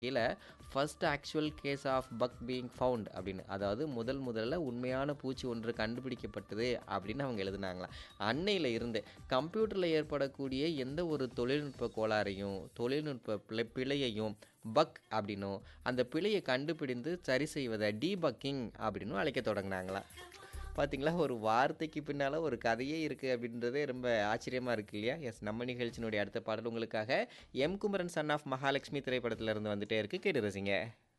கீழே first actual case of bug being found அப்படின்னு அதாவது முதல் முதல்ல உண்மையான பூச்சி ஒன்று கண்டுபிடிக்கப்பட்டது அப்படின்னு அவங்க எழுதுனாங்களாம் அன்னையில் இருந்து கம்ப்யூட்டரில் ஏற்படக்கூடிய எந்த ஒரு தொழில்நுட்ப கோளாறையும் தொழில்நுட்ப பிழை பிழையையும் பக் அப்படின்னும் அந்த பிழையை கண்டுபிடிந்து சரி செய்வதை டீபக்கிங் அப்படின்னும் அழைக்க தொடங்கினாங்களாம் பார்த்தீங்களா ஒரு வார்த்தைக்கு பின்னால் ஒரு கதையே இருக்குது அப்படின்றதே ரொம்ப ஆச்சரியமாக இருக்கு இல்லையா எஸ் நம்ம நிகழ்ச்சியினுடைய அடுத்த பாடல் உங்களுக்காக M Kumaran son of Mahalakshmi திரைப்படத்துல இருந்து வந்துட்டே இருக்கு கேட்டு ரசிங்க